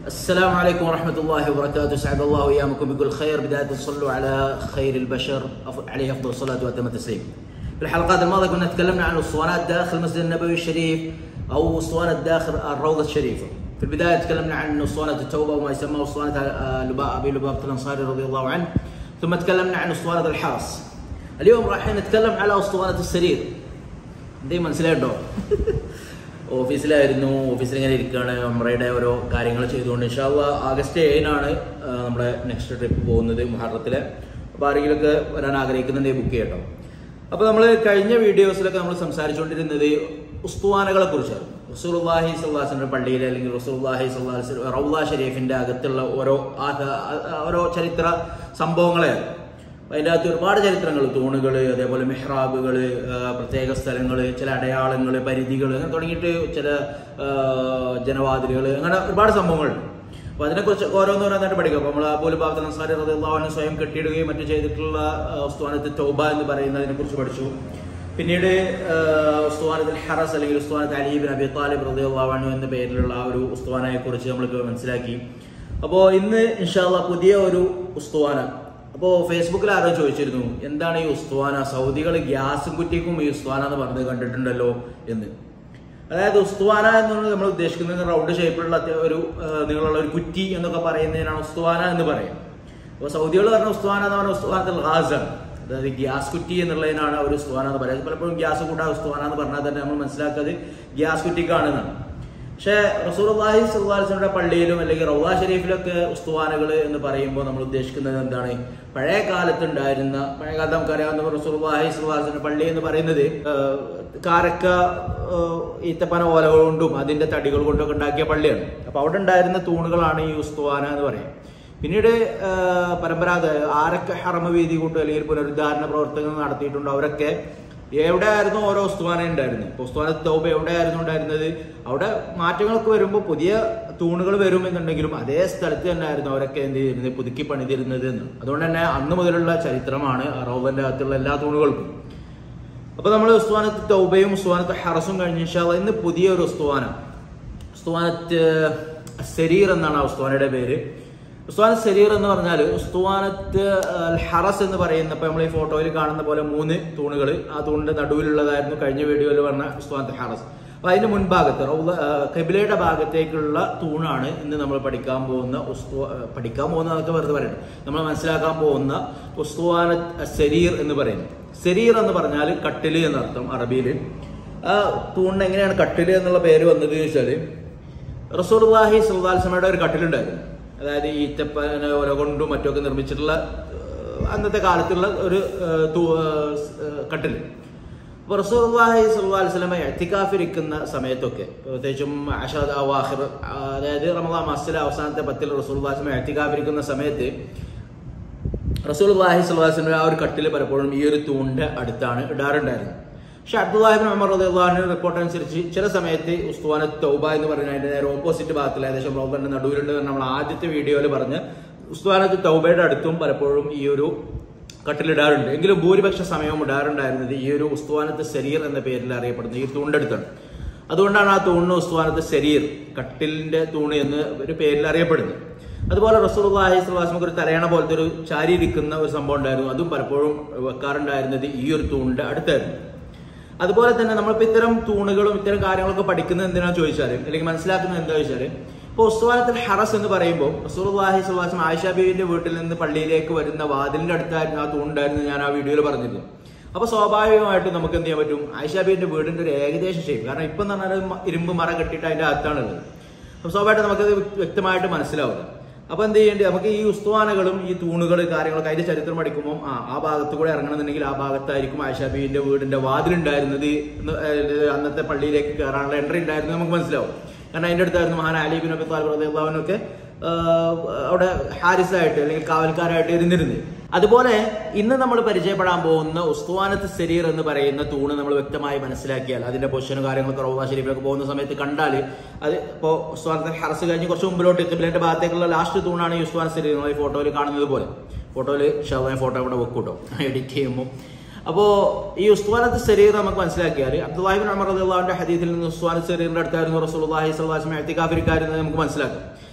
السلام عليكم ورحمة الله وبركاته سعد الله وإيامكم بكل خير بداية صلوا على خير البشر أف- عليه أفضل الصلاة وأتم التسليم في الحلقات الماضية كنا تكلمنا عن الأسطوانات داخل المسجد النبوي الشريف أو أسطوانة داخل الروضة الشريفة في البداية تكلمنا عن أسطوانة التوبة وما يسمى أسطوانة آه، لباء أبي لبابة الأنصاري رضي الله عنه ثم تكلمنا عن أسطوانة الحرس اليوم راح نتكلم على أسطوانة السرير ദൈവം മനസ്സിലായിട്ടോ ഓഫീസിലായിരുന്നു ഓഫീസിൽ ഇങ്ങനെ ഇരിക്കുകയാണ് ഉമ്രയുടെ ഓരോ കാര്യങ്ങൾ ചെയ്തുകൊണ്ട് ഇൻഷാല്ല ആഗസ്റ്റ് ഏഴിനാണ് ആ, നമ്മുടെ നെക്സ്റ്റ് ട്രിപ്പ് പോകുന്നത് മുഹറത്തിലെ അപ്പോൾ ആരെങ്കിലുമൊക്കെ വരാൻ ആഗ്രഹിക്കുന്നുണ്ടെങ്കിൽ ബുക്ക് ചെയ്യട്ടോ അപ്പോൾ നമ്മൾ കഴിഞ്ഞ വീഡിയോസിലൊക്കെ നമ്മൾ സംസാരിച്ചുകൊണ്ടിരുന്നത് ഉസ്തുവാനകളെ കുറിച്ചാണ് റസൂർവാഹി സല്ലാസിന്റെ പള്ളിയിൽ അല്ലെങ്കിൽ റസൂർവാഹി സല്ലാസ് റൗദ ഷരീഫിന്റെ അകത്തുള്ള ഓരോ ആ- ആ- ഓരോ ചരിത്ര സംഭവങ്ങളെയാണ് അപ്പൊ അതിൻ്റെ അകത്ത് ഒരുപാട് ചരിത്രങ്ങൾ തൂണുകൾ അതേപോലെ മെഹ്റാബുകൾ പ്രത്യേക സ്ഥലങ്ങൾ ചില അടയാളങ്ങൾ പരിധികൾ അങ്ങനെ തുടങ്ങിയിട്ട് ചില ജനവാതിലുകൾ അങ്ങനെ ഒരുപാട് സംഭവങ്ങളുണ്ട് അപ്പോൾ അതിനെക്കുറിച്ച് ഓരോന്നോരോന്നായിട്ട് പഠിക്കാം അപ്പോൾ നമ്മൾ അബൂൽ ബാബ് നസാരി റദിള്ളാഹുവിനെ സ്വയം കെട്ടിയിടുകയും മറ്റും ചെയ്തിട്ടുള്ള ഉസ്തുവാനത്ത് തൗബ എന്ന് പറയുന്നതിനെ കുറിച്ച് പഠിച്ചു പിന്നീട് ഉസ്തുവാനത്തിൽ ഹറസ് അല്ലെങ്കിൽ ഉസ്തുവാനത്ത് അലീബിൻ അബി താലിബ് റദിള്ളാഹു എന്ന പേരിലുള്ള ആ ഒരു ഉസ്തുവാനയെ കുറിച്ച് നമ്മളിപ്പോൾ മനസ്സിലാക്കി അപ്പോൾ ഇന്ന് ഇൻഷാല്ല പുതിയ ഒരു ഉസ്തുവാന അപ്പോൾ ഫേസ്ബുക്കിൽ ആരോ ചോദിച്ചിരുന്നു എന്താണ് ഈ ഉസ്തുവാന സൗദികൾ ഗ്യാസും കുറ്റിക്കും ഈ ഉസ്തുവാന എന്ന് പറഞ്ഞത് കണ്ടിട്ടുണ്ടല്ലോ എന്ന് അതായത് ഉസ്തുവാന എന്നുള്ളത് നമ്മൾ ഉദ്ദേശിക്കുന്നത് റൗണ്ട് ഷേപ്പിലുള്ള അത്യ- ഒരു ആ, നീളമുള്ള ഒരു കുറ്റി എന്നൊക്കെ പറയുന്നതിനാണ് ഉസ്തുവാന എന്ന് പറയും അപ്പോൾ സൗദികൾ പറഞ്ഞ ഉസ്തുവാന എന്ന് പറഞ്ഞ ഉസ്തുവാനത്തിൽ ഹാസാണ് അതായത് ഗ്യാസ് കുറ്റി എന്നുള്ളതിനാണ് ഒരു ഉസ്തുവാന എന്ന് പറയുന്നത് പലപ്പോഴും ഗ്യാസ് കൂട്ടാ ഉസ്തുവാന എന്ന് പറഞ്ഞാൽ തന്നെ നമ്മൾ മനസ്സിലാക്കുന്നത് ഗ്യാസ് കുറ്റിക്കാണെന്നാണ് പക്ഷേ റസൂർഹി സുൽവാസിന്റെ പള്ളിയിലും അല്ലെങ്കിൽ റൗദ ഷരീഫിലൊക്കെ ഉസ്തുവാനകൾ എന്ന് പറയുമ്പോൾ നമ്മൾ ഉദ്ദേശിക്കുന്നത് എന്താണ് പഴയ കാലത്ത് ഉണ്ടായിരുന്ന പഴയ കാലത്ത് നമുക്കറിയാവുന്ന റസൂർഹി സുൽവാസിന്റെ പള്ളി എന്ന് പറയുന്നത് ആ, കാരക്ക ആ, ഈത്തപ്പന ഓല കൊണ്ടും അതിന്റെ തടികൾ കൊണ്ടൊക്കെ ഉണ്ടാക്കിയ പള്ളിയാണ് അപ്പൊ അവിടെ ഉണ്ടായിരുന്ന തൂണുകളാണ് ഈ ഉസ്തുവാന എന്ന് പറയുന്നത് പിന്നീട് ആ, പരമ്പരാഗത ആരൊക്കെ ഹറമ വീതി കൂട്ടും അല്ലെങ്കിൽ പുനരുദ്ധാരണ പ്രവർത്തനങ്ങൾ നടത്തിയിട്ടുണ്ടോ അവരൊക്കെ എവിടെയായിരുന്നു ഓരോ ഉസ്തുവാന ഉണ്ടായിരുന്നത് ഇപ്പൊ ഉസ്തുവാന തൗബ എവിടെയായിരുന്നു ഉണ്ടായിരുന്നത് അവിടെ മാറ്റങ്ങളൊക്കെ വരുമ്പോൾ പുതിയ തൂണുകൾ വരും എന്നുണ്ടെങ്കിലും അതേ സ്ഥലത്ത് തന്നെ ആയിരുന്നു അവരൊക്കെ എന്ത് ചെയ്തിരുന്നത് പുതുക്കി പണിതിരുന്നത് എന്ന് അതുകൊണ്ട് തന്നെ അന്ന് മുതലുള്ള ചരിത്രമാണ് റോബന്റെ അകത്തുള്ള എല്ലാ തൂണുകൾക്കും അപ്പൊ നമ്മൾ ഉസ്തുവാനത്ത് തൗബയും ഉസ്തുവാനത്ത് ഹറസും കഴിഞ്ഞ ഇൻഷാല്ല ഇന്ന് പുതിയൊരു ഉസ്തുവാന ഉസ്തുവാനത്ത് സരീർ എന്നാണ് ആ ഉസ്തുവാനയുടെ പേര് ഉസ്തുവാനത്ത് സരീർ എന്ന് പറഞ്ഞാൽ ഉസ്തുവാനത്ത് അൽ ഹറസ് എന്ന് പറയുന്ന ഇപ്പൊ നമ്മൾ ഈ ഫോട്ടോയിൽ കാണുന്ന പോലെ മൂന്ന് തൂണുകൾ ആ തൂണിന്റെ നടുവിലുള്ളതായിരുന്നു കഴിഞ്ഞ വീഡിയോയിൽ പറഞ്ഞ ഉസ്തുവാനത്ത് ഹറസ് അപ്പൊ അതിന്റെ മുൻഭാഗത്ത് റൗദ- ആ, കബിലയുടെ ഭാഗത്തേക്കുള്ള തൂണാണ് ഇന്ന് നമ്മൾ പഠിക്കാൻ പോകുന്ന ഉസ്തു ആ, പഠിക്കാൻ പോകുന്ന അതൊക്കെ വെറുതെ പറയണം നമ്മൾ മനസ്സിലാക്കാൻ പോകുന്ന ഉസ്തുവാന സരീർ എന്ന് പറയുന്നത് സരീർ എന്ന് പറഞ്ഞാൽ കട്ടില് എന്നർത്ഥം അറബിയിൽ ആ തൂണിന് എങ്ങനെയാണ് കട്ടില് എന്നുള്ള പേര് വന്നത് എന്ന് വെച്ചാല് റസൂർവാഹി സുൽദാൽസമയുടെ ഒരു കട്ടിലുണ്ടായിരുന്നു അതായത് ഈറ്റപ്പന ഓല കൊണ്ടും മറ്റുമൊക്കെ നിർമ്മിച്ചിട്ടുള്ള ഏഹ്, അന്നത്തെ കാലത്തുള്ള ഒരു ഏഹ്, തൂ- ഏഹ്, കട്ടില് അപ്പോൾ റസൂർവാഹി സുൽദാൽസലമ എത്തിക്കാഫിരിക്കുന്ന സമയത്തൊക്കെ പ്രത്യേകിച്ചും അഷദ് അവാഹിർ അതായത് റമദാൻ മാസത്തിലെ അവസാനത്തെ പത്തിൽ റസൂർവാസ്ലമ എത്തിക്കാഫിരിക്കുന്ന സമയത്ത് റസൂൽ അള്ളാഹി സ്വലാസിന്റെ ആ ഒരു കട്ടിൽ പലപ്പോഴും ഈ ഒരു തൂണിന്റെ അടുത്താണ് ഇടാറുണ്ടായിരുന്നത് പക്ഷെ അബ്ദുല്ലാഹിബിൻ അമർ റദിള്ളാഹിന്റെ റിപ്പോർട്ട് അനുസരിച്ച് ചില സമയത്ത് ഉസ്തുവാന തൗബ എന്ന് പറയുന്ന അതിന്റെ നേരെ ഓപ്പോസിറ്റ് ഭാഗത്തിൽ ഏകദേശം റോബറിന്റെ നടുവിലുണ്ട് എന്ന് നമ്മൾ ആദ്യത്തെ വീഡിയോയിൽ പറഞ്ഞ് ഉസ്തുവാനത്ത് തൗബയുടെ അടുത്തും പലപ്പോഴും ഈ ഒരു കട്ടിലിടാറുണ്ട് എങ്കിലും ഭൂരിപക്ഷ സമയവും ഇടാറുണ്ടായിരുന്നത് ഈ ഒരു ഉസ്തുവാനത്ത് ശരീർ എന്ന പേരിൽ അറിയപ്പെടുന്ന ഈ തൂണിന്റെ അടുത്താണ് അതുകൊണ്ടാണ് ആ തൂണിന് ഉസ്തുവാനത്ത് ശരീർ കട്ടിലിന്റെ തൂണ് എന്ന് ഒരു പേരിൽ അറിയപ്പെടുന്നത് അതുപോലെ റസൂലുള്ളാഹി സ്വല്ലല്ലാഹു അലൈഹി വസല്ലം ഒരു തലയണ പോലത്തെ ഒരു ചാരി ഇരിക്കുന്ന ഒരു സംഭവം ഉണ്ടായിരുന്നു അതും പലപ്പോഴും വെക്കാറുണ്ടായിരുന്നത് ഈ ഒരു തൂണിന്റെ അടുത്തായിരുന്നു അതുപോലെ തന്നെ നമ്മളിപ്പോൾ ഇത്തരം തൂണുകളും ഇത്തരം കാര്യങ്ങളൊക്കെ പഠിക്കുന്നത് എന്തിനാണെന്ന് ചോദിച്ചാൽ അല്ലെങ്കിൽ മനസ്സിലാക്കുന്നത് എന്താ ചോദിച്ചാൽ ഇപ്പോൾ ഉസ്തുവാനത്തിൽ ഹറസ് എന്ന് പറയുമ്പോൾ റസൂലുള്ളാഹി സ്വല്ലല്ലാഹു അലൈഹി വസല്ലം ആയിഷ ബീവിന്റെ വീട്ടിൽ നിന്ന് പള്ളിയിലേക്ക് വരുന്ന വാതിലിന്റെ അടുത്തായിരുന്നു ആ തൂണുണ്ടായിരുന്നു ഞാൻ ആ വീഡിയോയിൽ പറഞ്ഞിരുന്നു അപ്പൊ സ്വാഭാവികമായിട്ടും നമുക്ക് എന്ത് ചെയ്യാൻ പറ്റും ആയിഷ ബീവിന്റെ വീടിന്റെ ഒരു ഏകദേശ ഷേപ്പ് കാരണം ഇപ്പം എന്ന് പറഞ്ഞാൽ മ- ഇരുമ്പ് മറ കെട്ടിയിട്ട് അതിന്റെ അകത്താണുള്ളത് അപ്പൊ സ്വാഭാവികമായിട്ട് നമുക്കത് വ്യക്തമായിട്ട് മനസ്സിലാവില്ല അപ്പൊ എന്ത് ചെയ്യേണ്ടത് നമുക്ക് ഈ ഉസ്തുവാനകളും ഈ തൂണുകൾ കാര്യങ്ങളൊക്കെ അതിന്റെ ചരിത്രം പഠിക്കുമ്പോൾ ആ ആ ഭാഗത്ത് കൂടെ ഇറങ്ങണമെന്നുണ്ടെങ്കിൽ ആ ഭാഗത്തായിരിക്കും ആയിഷാബീന്റെ വീടിന്റെ വാതിലുണ്ടായിരുന്നത് എന്ന് ഏഹ് അന്നത്തെ പള്ളിയിലേക്ക് കയറാനുള്ള എൻട്രി ഉണ്ടായിരുന്നത് നമുക്ക് മനസ്സിലാവും കാരണം അതിന്റെ അടുത്തായിരുന്നു മഹാൻ അലീബിൻ അബി താലിബ് റളിയല്ലാഹുവിനൊക്കെ അവിടെ ഹാരിസായിട്ട് അല്ലെങ്കിൽ കാവൽക്കാരായിട്ട് ഇരുന്നിരുന്നത് അതുപോലെ ഇന്ന് നമ്മൾ പരിചയപ്പെടാൻ പോകുന്ന ഉസ്തുവാനത്ത് ശരീർ എന്ന് പറയുന്ന തൂണ് നമ്മൾ വ്യക്തമായി മനസ്സിലാക്കിയാൽ അതിന്റെ പൊസിഷനും കാര്യങ്ങളൊക്കെ റൗദ ഷരീഫിലൊക്കെ പോകുന്ന സമയത്ത് കണ്ടാൽ അത് ഇപ്പോൾ ഉസ്തുവാനത്തെ ഹറസ് കഴിഞ്ഞ് കുറച്ച് മുമ്പിലോട്ട് എത്തിപ്പിലെ ഭാഗത്തേക്കുള്ള ലാസ്റ്റ് തൂണാണ് ഈ ഉസ്തുവാന ശരീർ നമ്മൾ ഈ ഫോട്ടോയിൽ കാണുന്നത് പോലെ ഫോട്ടോയിൽ ഷവ ഫോട്ടോ ഇവിടെ വെക്കൂട്ടോ എഡിറ്റ് ചെയ്യുമ്പോൾ അപ്പോ ഈ ഉസ്തുവാനത്ത് ശരീരം നമുക്ക് മനസ്സിലാക്കിയാൽ അബ്ദുല്ലാഹിബിൻ അമർ റളിയല്ലാഹുവിന്റെ ഹദീസിൽ നിന്ന് ഉസ്തുവാനത്ത് ശരീറിന്റെ അടുത്തായിരുന്നു റസൂലുള്ളാഹി സ്വല്ലല്ലാഹു അലൈഹി വസല്ലം എത്തിക്കാഫിരിക്കാരുന്നത് നമുക്ക് മനസ്സിലാക്കാം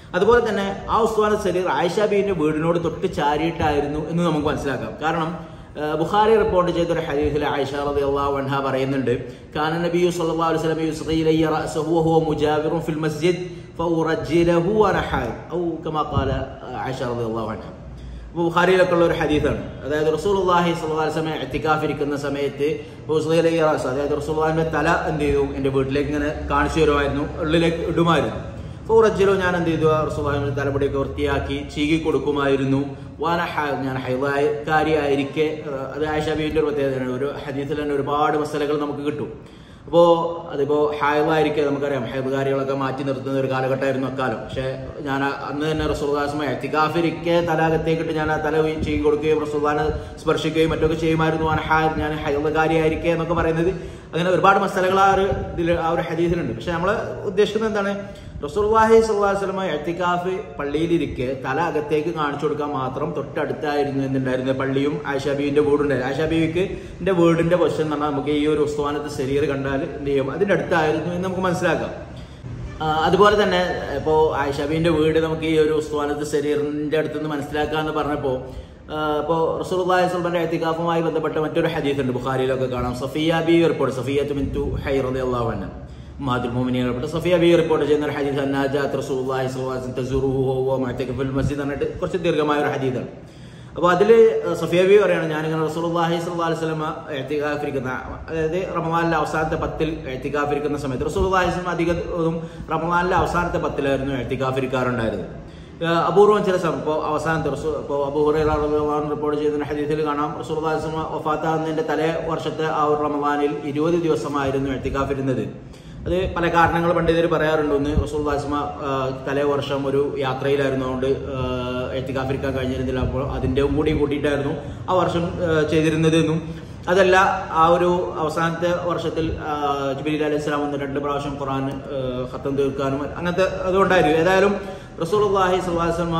അതുപോലെ തന്നെ ആ ഉസ്വാന സരീർ ആയിഷ ബീവിന്റെ വീടിനോട് തൊട്ട് ചാരിയിട്ടായിരുന്നു എന്ന് നമുക്ക് മനസ്സിലാക്കാം കാരണം ആ, ബുഖാരി റിപ്പോർട്ട് ചെയ്ത ഒരു ഹദീസിൽ ആയിഷ റളിയല്ലാഹു അൻഹ പറയുന്നുണ്ട് കാന നബിയു സല്ലല്ലാഹു അലൈഹി വസല്ലം യുസ്ഗി ഇലയ്യ റഅസഹു വഹുവ മുജാവിറുൻ ഫിൽ മസ്ജിദ് ഫഉറജ്ജിലഹു വഅന ഹായിദ് ഔ കമാ ഖാല ആയിഷ റളിയല്ലാഹു അൻഹ അപ്പോൾ ബുഖാരിയിലൊക്കെ ഉള്ള ഒരു ഹദീസാണ് അതായത് റസൂലുള്ളാഹി സ്വല്ലല്ലാഹു അലൈഹി വസല്ലം ഇത്തികാഫ് ഇരിക്കുന്ന സമയത്ത് ഉസ്ഗി ഇലയ്യ റഅസ് അതായത് റസൂലുള്ളാഹിന്റെ തല എന്ത് ചെയ്തു എൻ്റെ വീട്ടിലേക്ക് ഇങ്ങനെ കാണിച്ചു തരുമായിരുന്നു ഉള്ളിലേക്ക് ഇടുമായിരുന്നു ഫൗറജ്ജലോ ഞാൻ എന്ത് ചെയ്തു റസൂലുള്ളാഹിന്റെ തലമുടിയൊക്കെ വൃത്തിയാക്കി ചീകി കൊടുക്കുമായിരുന്നു വാന ഹ- ഞാൻ ഹൈദാരിക്കാരിയായിരിക്കെ അത് ആയിഷ ബീവിന്റെ ഒരു പ്രത്യേകതയാണ് ഒരു ഹദീസിൽ തന്നെ ഒരുപാട് മസലകൾ നമുക്ക് കിട്ടും അപ്പോൾ അതിപ്പോൾ ഹൈദായിരിക്കെ നമുക്കറിയാം ഹൈദുകാരികളൊക്കെ മാറ്റി നിർത്തുന്ന ഒരു കാലഘട്ടമായിരുന്നു അക്കാലം പക്ഷേ ഞാൻ ആ- അന്ന് തന്നെ റസൂൽദാസമ എത്തിക്കാഫിരിക്കെ തലാകത്തേക്കിട്ട് ഞാൻ ആ തല ചെയ്യി കൊടുക്കുകയും റസൂൽദാനെ സ്പർശിക്കുകയും മറ്റൊക്കെ ചെയ്യുമായിരുന്നു വാന ഹാ ഞാൻ ഹൈദുകാരിയായിരിക്കെ എന്നൊക്കെ പറയുന്നത് അങ്ങനെ ഒരുപാട് മസലകൾ ആ ഒരു ഇതിൽ ആ ഒരു ഹദീസിലുണ്ട് പക്ഷെ നമ്മൾ ഉദ്ദേശിക്കുന്നത് എന്താണ് റസൂൽവാഹി സുല്ലാസ്ലമ എത്തിക്കാഫ് പള്ളിയിലിരിക്കെ തല അകത്തേക്ക് കാണിച്ചു കൊടുക്കാൻ മാത്രം തൊട്ടടുത്തായിരുന്നു എന്നുണ്ടായിരുന്നത് പള്ളിയും ആയിഷാബീവിന്റെ വീടുണ്ടായിരുന്നു ആയിഷാബീവിക്ക് എന്റെ വീടിന്റെ പൊസിഷൻ എന്ന് പറഞ്ഞാൽ നമുക്ക് ഈ ഒരു ഉസ്തുവാനത്തെ ശരീർ കണ്ടാൽ എന്ത് ചെയ്യും അതിന്റെ അടുത്തായിരുന്നു എന്ന് നമുക്ക് മനസ്സിലാക്കാം ആ, അതുപോലെ തന്നെ ഇപ്പോൾ ആയിഷാബീന്റെ വീട് നമുക്ക് ഈ ഒരു ഉസ്തുവാനത്ത് ശരീറിന്റെ അടുത്തുനിന്ന് മനസ്സിലാക്കാന്ന് പറഞ്ഞപ്പോൾ ഇപ്പോൾ റസൂലുള്ളാഹി സ്വല്ലല്ലാഹു എത്തിക്കാഫുമായി ബന്ധപ്പെട്ട മറ്റൊരു ഹദീസ് ഉണ്ട് ബുഖാരിയിലൊക്കെ കാണാം സഫിയ ബി റിപ്പോർട്ട് സഫിയ മിൻതു ഹൈ റളിയല്ലാഹു അൻഹ ഉമ്മാത്തുൽ മുഅ്മിനീൻ റിപ്പോർട്ട് സഫിയ ബി റിപ്പോർട്ട് ചെയ്യുന്ന ഒരു ഹദീസ് അന്നാജാത്ത് റസൂലുള്ളാഹി സ്വല്ലല്ലാഹു അലൈഹി വസല്ലം തസുറുഹു വഹുവ മുഅ്തകിഫുൽ മസ്ജിദ് എന്നിട്ട് കുറച്ച് ദീർഘമായ ഒരു ഹദീസാണ് അപ്പോൾ അതിൽ സഫിയ ബി പറയാണ് ഞാനിങ്ങനെ റസൂലുള്ളാഹി സ്വല്ലല്ലാഹു അലൈഹി വസല്ലം എത്തിക്കാഫിരിക്കുന്ന അതായത് റമദാനിലെ അവസാനത്തെ പത്തിൽ എത്തിക്കാഫിരിക്കുന്ന സമയത്ത് റസൂലുള്ളാഹി സ്വല്ലം അധികവും റമദാനിലെ അവസാനത്തെ പത്തിലായിരുന്നു എത്തിക്കാഫിരിക്കാറുണ്ടായിരുന്നത് ഏഹ് അപൂർവം ചില സമയം ഇപ്പോൾ അവസാനത്തെ റസൂ ഇപ്പോൾ അബൂഹുറൈറ റളിയല്ലാഹു റിപ്പോർട്ട് ചെയ്യുന്ന ഹദീസിൽ കാണാം റസൂലുള്ളാഹി സ്വല്ലം വഫാത്താകുന്നതിന്റെ തലേ വർഷത്തെ ആ ഒരു റമദാനിൽ ഇരുപത് ദിവസമായിരുന്നു എത്തിക്കാഫിരുന്നത് അത് പല കാരണങ്ങൾ പണ്ഡിതർ പറയാറുണ്ട് ഒന്ന് റസൂൽ വാസ്മ തലേ വർഷം ഒരു യാത്രയിലായിരുന്നു അതുകൊണ്ട് എത്തിക്കാഫിരിക്കാൻ കഴിഞ്ഞിരുന്നില്ല അപ്പോൾ അതിൻ്റെ കൂടി കൂട്ടിയിട്ടായിരുന്നു ആ വർഷം ആ, ചെയ്തിരുന്നത് എന്നും അതല്ല ആ ഒരു അവസാനത്തെ വർഷത്തിൽ ജുബിലി അലൈഹി സ്വലാം വന്ന് രണ്ട് പ്രാവശ്യം ഖുറാൻ ആ, ഖത്തം തീർക്കാനും അങ്ങനത്തെ അതുകൊണ്ടായിരുന്നു ഏതായാലും റസൂൽ അള്ളാഹി സ്വലാസ്മ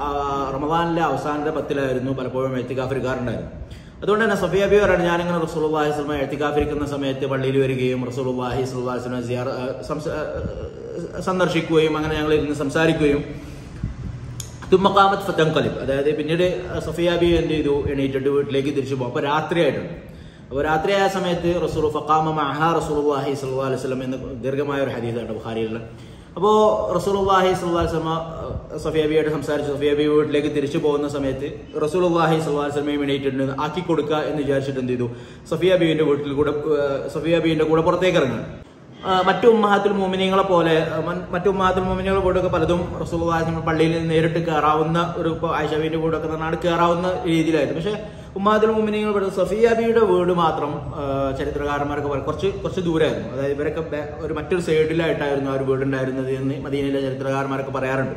റമദാനിലെ അവസാനത്തെ പത്തിലായിരുന്നു പലപ്പോഴും എത്തിക്കാഫിരിക്കാറുണ്ടായിരുന്നു അതുകൊണ്ട് തന്നെ സഫിയ ബി പറയാണ് ഞാനിങ്ങനെ റസൂലുള്ളാഹി സ്വലമ എത്തിക്കാഫിരിക്കുന്ന സമയത്ത് പള്ളിയിൽ വരികയും റസൂലുള്ളാഹി സ്വല്ലല്ലാഹി അലൈഹി വസല്ലം സിയാറ ഏഹ് സംസ- ഏഹ് സന്ദർശിക്കുകയും അങ്ങനെ ഞങ്ങൾ ഇരുന്ന് സംസാരിക്കുകയും തുമ്മക്കാമത്ത് ഫത്തം കലിബ് അതായത് പിന്നീട് സഫിയ ബി എന്ത് ചെയ്തു എണീറ്റിട്ട് വീട്ടിലേക്ക് തിരിച്ചു പോകും അപ്പോൾ രാത്രിയായിട്ടുണ്ട് അപ്പോൾ രാത്രിയായ സമയത്ത് റസൂൽ ഫക്കാമ മഹ റസൂലുള്ളാഹി സ്വല്ലല്ലാഹി അലൈഹി വസല്ലം എന്ന് ദീർഘമായ ഒരു ഹദീസാണ് ബുഖാരിയിലുള്ള അപ്പോൾ റസൂലുള്ളാഹി സ്വല്ലല്ലാഹി അലൈഹി വസല്ലം സഫിയ ബിയായിട്ട് സംസാരിച്ചു സഫിയ ബി വീട്ടിലേക്ക് തിരിച്ചു പോകുന്ന സമയത്ത് റസൂലുള്ളാഹി സ്വല്ലല്ലാഹി അലൈഹി വസല്ലമയും എണീറ്റിട്ടുണ്ട് ആക്കി കൊടുക്കുക എന്ന് വിചാരിച്ചിട്ട് എന്ത് ചെയ്തു സഫിയ ബീവിന്റെ വീട്ടിൽ കൂടെ ഏഹ് സഫിയ ബീവിന്റെ കൂടെ പുറത്തേക്ക് ഇറങ്ങി ആ, മറ്റു ഉമ്മഹാത്തുൽ മോമിനിയങ്ങളെ പോലെ ആ, മൻ- മറ്റു ഉമ്മഹാത്തുൽ മോമിനിയങ്ങളെ വീടൊക്കെ പലതും റസൂൽ പള്ളിയിൽ നേരിട്ട് കയറാവുന്ന ഒരു ഇപ്പോൾ ആയിഷബീന്റെ വീടൊക്കെ പറഞ്ഞാൽ കയറാവുന്ന രീതിയിലായിരുന്നു പക്ഷെ ഉമ്മാദുൽ മുമിനിങ്ങൾ ഇവിടെ സഫിയാബിയുടെ വീട് മാത്രം ആ, ചരിത്രകാരന്മാരൊക്കെ പറയും കുറച്ച് കുറച്ച് ദൂരമായിരുന്നു അതായത് ഇവരൊക്കെ ബേ- ഒരു മറ്റൊരു സൈഡിലായിട്ടായിരുന്നു ആ ഒരു വീടുണ്ടായിരുന്നത് എന്ന് മദീനയിലെ ചരിത്രകാരന്മാരൊക്കെ പറയാറുണ്ട്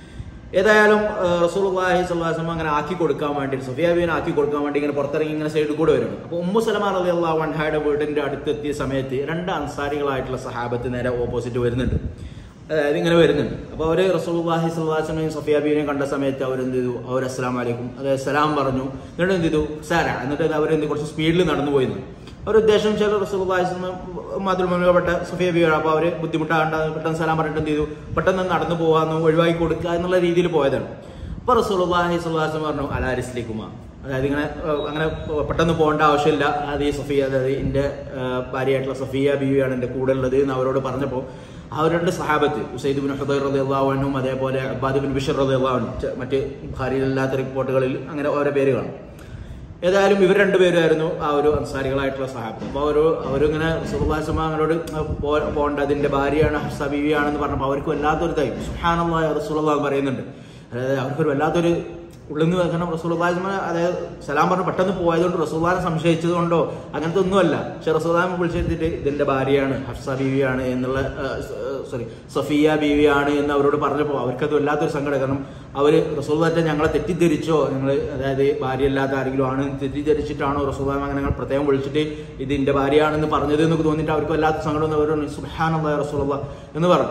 ഏതായാലും റസൂൽ അള്ളാഹി സ്വല്ലാസം അങ്ങനെ ആക്കി കൊടുക്കാൻ വേണ്ടി സഫിയാബിനെ ആക്കി കൊടുക്കാൻ വേണ്ടി ഇങ്ങനെ പുറത്തിറങ്ങി ഇങ്ങനെ സൈഡിൽ കൂടെ വരണം അപ്പോൾ ഉമ്മു സലമാൻ അലി അള്ളാഹ് വൻഹായുടെ വീടിന്റെ അടുത്തെത്തിയ സമയത്ത് രണ്ട് അൻസാരികളായിട്ടുള്ള സഹാബത്ത് നേരെ ഓപ്പോസിറ്റ് വരുന്നുണ്ട് അതായത് ഇങ്ങനെ വരുന്നുണ്ട് അപ്പോൾ അവർ റസൂൽഹി സ്വല്ലാസിനെയും സഫിയാബിനെയും കണ്ട സമയത്ത് അവരെന്ത് ചെയ്തു അവർ അസ്സലാം വലൈക്കും അതായത് സലാം പറഞ്ഞു എന്നിട്ട് എന്ത് ചെയ്തു സാര എന്നിട്ട് അവരെന്ത് കുറച്ച് സ്പീഡിൽ നടന്നു പോയിരുന്നു അവർ ഉദ്ദേശം ചില റസൂൽഹി മാതൃമപ്പെട്ട സഫിയാബിയാണ് അപ്പോൾ അവർ ബുദ്ധിമുട്ടാകണ്ട പെട്ടെന്ന് സലാം പറഞ്ഞിട്ട് എന്ത് ചെയ്തു പെട്ടെന്ന് നടന്നു പോകാമെന്ന് ഒഴിവാക്കി കൊടുക്കുക എന്നുള്ള രീതിയിൽ പോയതാണ് അപ്പോൾ റസൂൽഹി സ്വല്ലാസം പറഞ്ഞു അലാരിസ്ലിക്കുമ അതായത് ഇങ്ങനെ ഏഹ്, അങ്ങനെ പെട്ടെന്ന് പോകേണ്ട ആവശ്യമില്ല അത് ഈ സഫിയ അതായത് എൻ്റെ ഏഹ്, ഭാര്യയായിട്ടുള്ള സഫിയ ബീവിയാണ് എൻ്റെ കൂടെ ഉള്ളത് എന്ന് അവരോട് പറഞ്ഞപ്പോൾ ആ ഒരു രണ്ട് സഹാബത്ത് ഉസൈദ് ബിൻ ഹുദൈർ റളിയല്ലാഹുവിനും അതേപോലെ അബ്ബാദ് ബിൻ ബിഷർ റളിയല്ലാഹുനും ച- മറ്റ് ഭാര്യയിലല്ലാത്ത റിപ്പോർട്ടുകളിൽ അങ്ങനെ ഓരോ പേരുകളാണ് ഏതായാലും ഇവർ രണ്ടുപേരുമായിരുന്നു ആ ഒരു അൻസാരികളായിട്ടുള്ള സഹാബത്ത് അപ്പോൾ അവർ അവരിങ്ങനെ സുഖാസമ അവരോട് പോ- പോകേണ്ട അതിൻ്റെ ഭാര്യയാണ് ഹഫ്സ ബീവിയാണെന്ന് പറഞ്ഞപ്പോൾ അവർക്ക് വല്ലാത്തൊരു തൈ സുഹാനുള്ള റസൂലുള്ള പറയുന്നുണ്ട് അതായത് അവർക്കൊരു വല്ലാത്തൊരു ഉള്ളിൽ നിന്ന് കാരണം റസൂൽബാസ്മ അതായത് സലാം പറഞ്ഞ് പെട്ടെന്ന് പോയതുകൊണ്ട് റസൂൽബാനെ സംശയിച്ചത് കൊണ്ടോ അങ്ങനത്തെ ഒന്നുമല്ല പക്ഷെ റസൂൽബാൻ വിളിച്ചെടുത്തിട്ട് ഇതിന്റെ ഭാര്യയാണ് ഹഫ്സ ബീവിയാണ് എന്നുള്ള സോറി സഫിയ ബീവിയാണ് എന്ന് അവരോട് പറഞ്ഞപ്പോൾ അവർക്കത് വല്ലാത്തൊരു സങ്കടം കാരണം അവര് റസൂൽബാറ്റ ഞങ്ങളെ തെറ്റിദ്ധരിച്ചോ ഞങ്ങൾ അതായത് ഭാര്യയല്ലാത്ത ആരെങ്കിലും ആണ് എന്ന് തെറ്റിദ്ധരിച്ചിട്ടാണോ റസൂൽബാൻ അങ്ങനെ ഞങ്ങൾ പ്രത്യേകം വിളിച്ചിട്ട് ഇത് എന്റെ ഭാര്യയാണെന്ന് പറഞ്ഞത് എന്നൊക്കെ തോന്നിയിട്ട് അവർക്ക് വല്ലാത്ത സങ്കടം എന്ന് അവരോട് സുഹാനുള്ള റസൂലുള്ള എന്ന് പറഞ്ഞു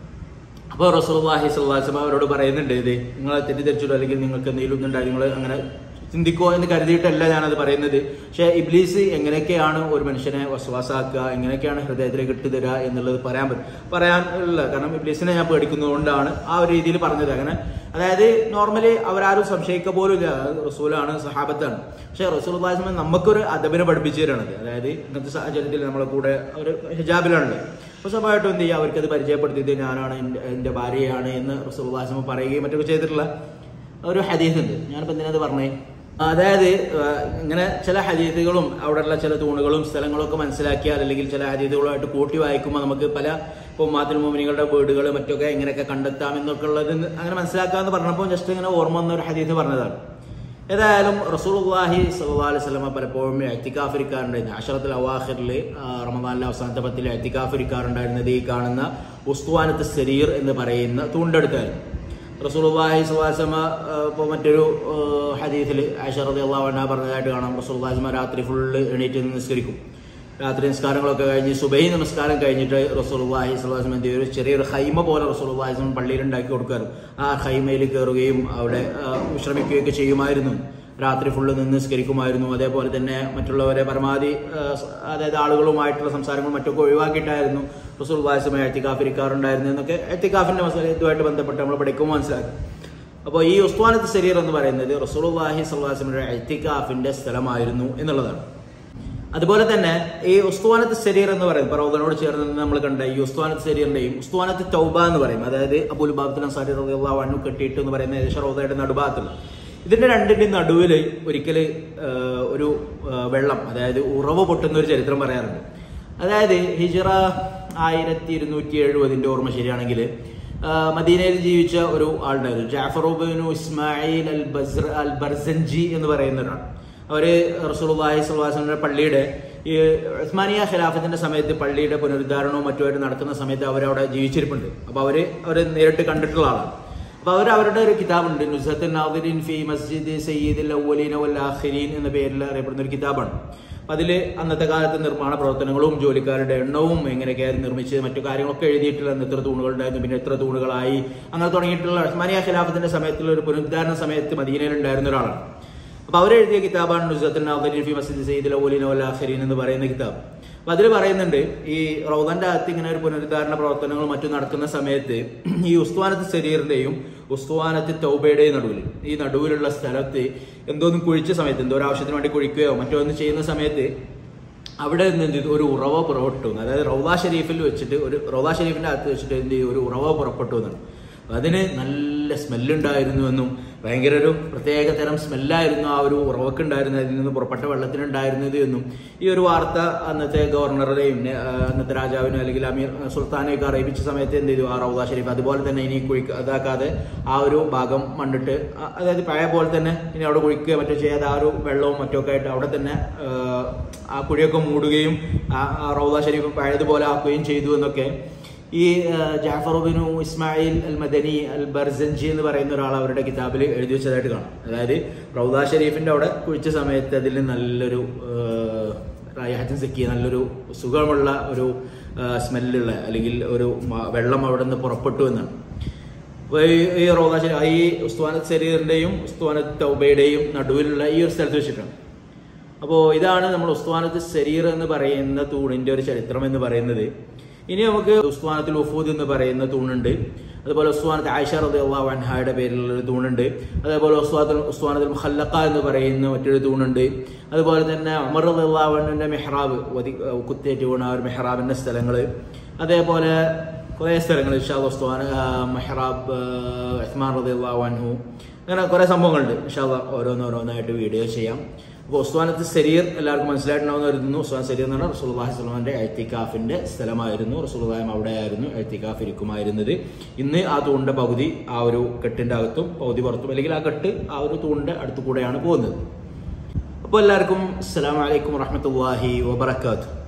അപ്പോൾ റസൂലുള്ളാഹി സ്വല്ലല്ലാഹി അലൈഹി വസല്ലം അവരോട് പറയുന്നുണ്ട് ഇത് നിങ്ങളെ തെറ്റിദ്ധരിച്ചിട്ടോ അല്ലെങ്കിൽ നിങ്ങൾക്ക് എന്തെങ്കിലും ഒന്നുണ്ടായി നിങ്ങൾ അങ്ങനെ ചിന്തിക്കോ എന്ന് കരുതിയിട്ടല്ല ഞാനത് പറയുന്നത് പക്ഷേ ഇബ്ലീസ് എങ്ങനെയൊക്കെയാണ് ഒരു മനുഷ്യനെ വസ്വാസാക്കുക എങ്ങനെയൊക്കെയാണ് ഹൃദയത്തിലേക്ക് ഇട്ട് തരിക എന്നുള്ളത് പറയാൻ പറ്റും പറയാനുള്ള കാരണം ഇബ്ലീസിനെ ഞാൻ പേടിക്കുന്നതുകൊണ്ടാണ് ആ ഒരു രീതിയിൽ പറഞ്ഞത് അങ്ങനെ അതായത് നോർമലി അവരാരും സംശയിക്ക പോലും ഇല്ല അത് റസൂലാണ് സഹാബത്താണ് പക്ഷേ റസൂൽ അള്ളാഹിസ്മ നമുക്കൊരു അദബിനെ പഠിപ്പിച്ചു തരണത് അതായത് ഇന്നത്തെ സാഹചര്യത്തിൽ നമ്മളെ കൂടെ ഒരു ഹിജാബിലാണല്ലോ അപ്പോൾ സ്വാഭാവികമായിട്ടും എന്ത് ചെയ്യുക അവർക്കത് പരിചയപ്പെടുത്തിയത് ഞാനാണ് എൻ്റെ എൻ്റെ ഭാര്യയാണ് എന്ന് റസൂൽ അള്ളാഹിസ്മ പറയുകയും മറ്റൊക്കെ ചെയ്തിട്ടുള്ള ഒരു ഹദീസ് ഉണ്ട് ഞാനിപ്പോൾ എന്തിനത് പറഞ്ഞേ അതായത് ആ, ഇങ്ങനെ ചില ഹദീസുകളും അവിടെയുള്ള ചില തൂണുകളും സ്ഥലങ്ങളും ഒക്കെ മനസ്സിലാക്കിയാൽ അല്ലെങ്കിൽ ചില ഹദീസുകളുമായിട്ട് കൂട്ടി വായിക്കുമ്പോൾ നമുക്ക് പല ഇപ്പോൾ മാത്തിൽ മോമിനികളുടെ വീടുകൾ മറ്റൊക്കെ എങ്ങനെയൊക്കെ കണ്ടെത്താം എന്നൊക്കെ ഉള്ളത് അങ്ങനെ മനസ്സിലാക്കാമെന്ന് പറഞ്ഞപ്പോൾ ജസ്റ്റ് ഇങ്ങനെ ഓർമ്മ വന്ന ഒരു ഹദീസ് പറഞ്ഞതാണ് ഏതായാലും റസൂൽഹി സല്ലാ അലൈഹി സ്വലമ പലപ്പോഴും എത്തിക്കാഫിരിക്കാറുണ്ടായിരുന്നു അഷറത്തിൽ അവാഹിറിൽ റമദാനിലെ അവസാനത്തെ പത്തിൽ എത്തിക്കാഫിരിക്കാറുണ്ടായിരുന്നത് ഈ കാണുന്ന ഉസ്തുവാനത്ത് സരീർ എന്ന് പറയുന്ന തൂണ്ടെടുത്തായിരുന്നു റസൂൽഹി സുവാസമ ഇപ്പോൾ മറ്റൊരു ഹദീസിൽ അഷറദ് അള്ളാഹ് പറഞ്ഞതായിട്ട് കാണാം റസൂൽഹി രാത്രി ഫുള്ള് എണീറ്റ് നിന്ന് നിസ്കരിക്കും രാത്രി നിസ്കാരങ്ങളൊക്കെ കഴിഞ്ഞ് സുബൈ നമസ്കാരം കഴിഞ്ഞിട്ട് റസൂൽഹി സ്വലാസ്ലം എന്ത് ചെയ്യും ഒരു ചെറിയൊരു ഹൈമ പോലെ റസൂൽഹിസ്ലം പള്ളിയിൽ ഉണ്ടാക്കി കൊടുക്കാറ് ആ ഹൈമയിൽ കയറുകയും അവിടെ ആ, വിശ്രമിക്കുകയൊക്കെ ചെയ്യുമായിരുന്നു രാത്രി ഫുള്ള് നിന്ന് നിസ്കരിക്കുമായിരുന്നു അതേപോലെ തന്നെ മറ്റുള്ളവരെ പരമാവധി ആ, സ- അതായത് ആളുകളുമായിട്ടുള്ള സംസാരങ്ങളും മറ്റൊക്കെ ഒഴിവാക്കിയിട്ടായിരുന്നു റസൂൽ വാസമ എത്തിക്കാഫ് ഇരിക്കാറുണ്ടായിരുന്നു എന്നൊക്കെ എത്തിക്കാഫിന്റെ മസാല ഇതുമായിട്ട് ബന്ധപ്പെട്ട് നമ്മൾ പഠിക്കുമ്പോൾ മനസ്സിലാക്കി അപ്പോൾ ഈ ഉസ്വാനത്ത് ശരീർ എന്ന് പറയുന്നത് റസൂൽ വാഹി സല്ലാസ്മിന്റെ എത്തിക്കാഫിന്റെ സ്ഥലമായിരുന്നു എന്നുള്ളതാണ് അതുപോലെ തന്നെ ഈ ഉസ്തുവാനത്ത് ശരീർ എന്ന് പറയും പ്രൗദനോട് ചേർന്ന് നിന്ന് നമ്മൾ കണ്ട ഈ ഉസ്തുവാനത്ത് ശരീറിന്റെയും ഉസ്തുവാനത്ത് തൗബ എന്ന് പറയും അതായത് അബുൽ ബാബത്തിനും സാരി വണ്ണു കെട്ടിയിട്ട് എന്ന് പറയുന്ന ഏകദേശം റൗദയുടെ നടുഭാഗത്തുള്ള ഇതിന്റെ രണ്ടിന്റെയും നടുവിൽ ഒരിക്കൽ ഒരു ആ, വെള്ളം അതായത് ഉറവ് പൊട്ടുന്ന ഒരു ചരിത്രം പറയാറുണ്ട് അതായത് ഹിജറ ആയിരത്തി ഇരുന്നൂറ്റി എഴുപതിന്റെ ഓർമ്മ ശരിയാണെങ്കിൽ ആ, മദീനയിൽ ജീവിച്ച ഒരു ആളുണ്ടായിരുന്നു ജാഫറുബിനു ഇസ്മായിൽ അൽ ബസ്ർ അൽ ബർസൻജി എന്ന് പറയുന്ന ഒരാൾ അവര് റസൂലുള്ളാഹി സ്വലാസിന്റെ പള്ളിയുടെ ഈ ഉസ്മാനിയ ഖിലാഫത്തിന്റെ സമയത്ത് പള്ളിയുടെ പുനരുദ്ധാരണവും മറ്റുമായിട്ട് നടക്കുന്ന സമയത്ത് അവരവിടെ ജീവിച്ചിരിപ്പുണ്ട് അപ്പൊ അവര് അവര് നേരിട്ട് കണ്ടിട്ടുള്ള ആളാണ് അപ്പൊ അവർ അവരുടെ ഒരു കിതാബുണ്ട് നുസത്തുൽ നാദിരിൻ ഫി മസ്ജിദ് സയ്യിദുൽ അവ്വലീന വൽ ആഖിരീൻ എന്ന പേരിൽ അറിയപ്പെടുന്ന ഒരു കിതാബാണ് അപ്പൊ അതില് അന്നത്തെ കാലത്തെ നിർമ്മാണ പ്രവർത്തനങ്ങളും ജോലിക്കാരുടെ എണ്ണവും എങ്ങനെയൊക്കെയായിരുന്നു നിർമ്മിച്ചത് മറ്റു കാര്യങ്ങളൊക്കെ എഴുതിയിട്ടുള്ള അന്ന് എത്ര തൂണുകളുണ്ടായിരുന്നു പിന്നെ എത്ര തൂണുകളായി അങ്ങനെ തുടങ്ങിയിട്ടുള്ള ഉസ്മാനിയ ഖിലാഫത്തിന്റെ സമയത്തുള്ള ഒരു പുനരുദ്ധാരണ സമയത്ത് മദീനയിൽ ഉണ്ടായിരുന്ന ഒരാളാണ് അപ്പൊ അവരെഴുതിയ കിതാബാണ് നുസത്തുൽ നാദിരിൻ ഫി മസ്ജിദ് സയ്യിദുൽ അവ്വലീന വൽ ആഖിരീൻ എന്ന് പറയുന്ന കിതാബ് അപ്പൊ അതിൽ പറയുന്നുണ്ട് ഈ റൗദന്റെ അകത്ത് ഇങ്ങനെ ഒരു പുനരുദ്ധാരണ പ്രവർത്തനങ്ങൾ മറ്റും നടക്കുന്ന സമയത്ത് ഈ ഉസ്തുവാനത്ത് ശരീറിന്റെയും ഉസ്തുവാനത്ത് തൗബയുടെയും നടുവിൽ ഈ നടുവിലുള്ള സ്ഥലത്ത് എന്തോന്നും കുഴിച്ച സമയത്ത് എന്തോ ഒരു ആവശ്യത്തിന് വേണ്ടി കുഴിക്കുകയോ മറ്റോ ഒന്ന് ചെയ്യുന്ന സമയത്ത് അവിടെ നിന്ന് എന്ത് ചെയ്തു ഒരു ഉറവ പുറപ്പെട്ടു എന്ന്. അതായത് റൗദ ഷരീഫിൽ വെച്ചിട്ട് ഒരു റൗദ ഷരീഫിന്റെ അകത്ത് വെച്ചിട്ട് എന്ത് ചെയ്തു ഒരു ഉറവ പുറപ്പെട്ടു എന്നാണ് അതിന് നല്ല സ്മെല്ലുണ്ടായിരുന്നു എന്നും ഭയങ്കര ഒരു പ്രത്യേക തരം സ്മെല്ലായിരുന്നു ആ ഒരു ഉറവക്കുണ്ടായിരുന്നത് അതിൽ നിന്ന് പുറപ്പെട്ട വെള്ളത്തിനുണ്ടായിരുന്നത് എന്നും ഈ ഒരു വാർത്ത അന്നത്തെ ഗവർണറുടെയും നെ- ആ, അന്നത്തെ രാജാവിനും അല്ലെങ്കിൽ അമീർ സുൽത്താനെയൊക്കെ അറിയിപ്പിച്ച സമയത്ത് എന്ത് ചെയ്തു ആ റൗദ ഷരീഫ് അതുപോലെ തന്നെ ഇനി കുഴിക്ക ഇതാക്കാതെ ആ ഒരു ഭാഗം മണ്ണിട്ട് ആ- അതായത് പഴയ പോലെ തന്നെ ഇനി അവിടെ കുഴിക്കുകയോ മറ്റോ ചെയ്യാതെ ആ ഒരു വെള്ളവും മറ്റൊക്കെ ആയിട്ട് അവിടെ തന്നെ ആ, ആ കുഴിയൊക്കെ മൂടുകയും ആ ആ റൗദ ഷരീഫ് പഴയതുപോലെ ആക്കുകയും ചെയ്തു എന്നൊക്കെ ഈ ആ, ജാഫർ ബിനു ഇസ്മായിൽ അൽ മദനി അൽ ബർസൻജി എന്ന് പറയുന്ന ഒരാൾ അവരുടെ കിതാബിൽ എഴുതി വെച്ചതായിട്ട് കാണാം അതായത് റൗദ ഷരീഫിന്റെ അവിടെ കുഴിച്ച സമയത്ത് അതിൽ നല്ലൊരു റായഹജൻ സക്കി നല്ലൊരു സുഖമുള്ള ഒരു സ്മെല്ലുള്ള അല്ലെങ്കിൽ ഒരു മ- വെള്ളം അവിടെ നിന്ന് പുറപ്പെട്ടു എന്നാണ് അപ്പൊ ഈ- ഈ റോദ ശരീ- ഈ ഉസ്തുവാനത്ത് ശരീറിന്റെയും ഉസ്തുവാനത്ത് തൗബയുടെയും നടുവിലുള്ള ഈ ഒരു സ്ഥലത്ത് വെച്ചിട്ടാണ് അപ്പോൾ ഇതാണ് നമ്മൾ ഉസ്തുവാനത്ത് ശരീർ എന്ന് പറയുന്ന തൂണിന്റെ ഒരു ചരിത്രം എന്ന് പറയുന്നത് ഇനി നമുക്ക് ഉസ്തുവാനത്തിൽ ഉഫൂദ് എന്ന് പറയുന്ന തൂണുണ്ട് അതുപോലെ ഉസ്തുവാനത്ത് ആയിഷ റളിയല്ലാഹു അൻഹയുടെ പേരിലുള്ള ഒരു തൂണുണ്ട് അതേപോലെ ഉസ്തുവാനത്തിൽ ഉസ്തുവാനത്തിൽ മുഹല്ലക്ക എന്ന് പറയുന്ന മറ്റൊരു തൂണുണ്ട് അതുപോലെ തന്നെ ഉമർ റളിയല്ലാഹുവിന്റെ മെഹ്റാബ് വതി കുത്തേറ്റ് വീണ ആ ഒരു മെഹ്റാബിന്റെ സ്ഥലങ്ങൾ അതേപോലെ കുറേ സ്ഥലങ്ങൾ ഇഷാദ് ഉസ്തുവാൻ മെഹ്റാബ് ഉസ്മാൻ റളിയല്ലാഹു അൻഹു അങ്ങനെ കുറേ സംഭവങ്ങളുണ്ട് ഇഷാദ് ഓരോന്നോരോന്നായിട്ട് വീഡിയോ ചെയ്യാം അപ്പോൾ ഉസ്വാനത്ത് ശരീർ എല്ലാവർക്കും മനസ്സിലായിട്ടുണ്ടാവുന്ന കരുതുന്നു ഉസ്വാൻ ശരീർ എന്ന് പറഞ്ഞാൽ റസൂൽഹി സ്വലമാന്റെ എഴുത്തിക്കാഫിന്റെ സ്ഥലമായിരുന്നു റസൂൽഹായം അവിടെയായിരുന്നു എഴുത്തിക്കാഫ് ഇരിക്കുമായിരുന്നത് ഇന്ന് ആ തൂണിന്റെ പകുതി ആ ഒരു കെട്ടിന്റെ അകത്തും പകുതി പുറത്തും അല്ലെങ്കിൽ ആ കെട്ട് ആ ഒരു തൂണിന്റെ അടുത്തു കൂടെയാണ് പോകുന്നത് അപ്പോൾ എല്ലാവർക്കും അസ്സലാമു അലൈക്കും വറഹ്മത്തുള്ളാഹി വബറകാതുഹു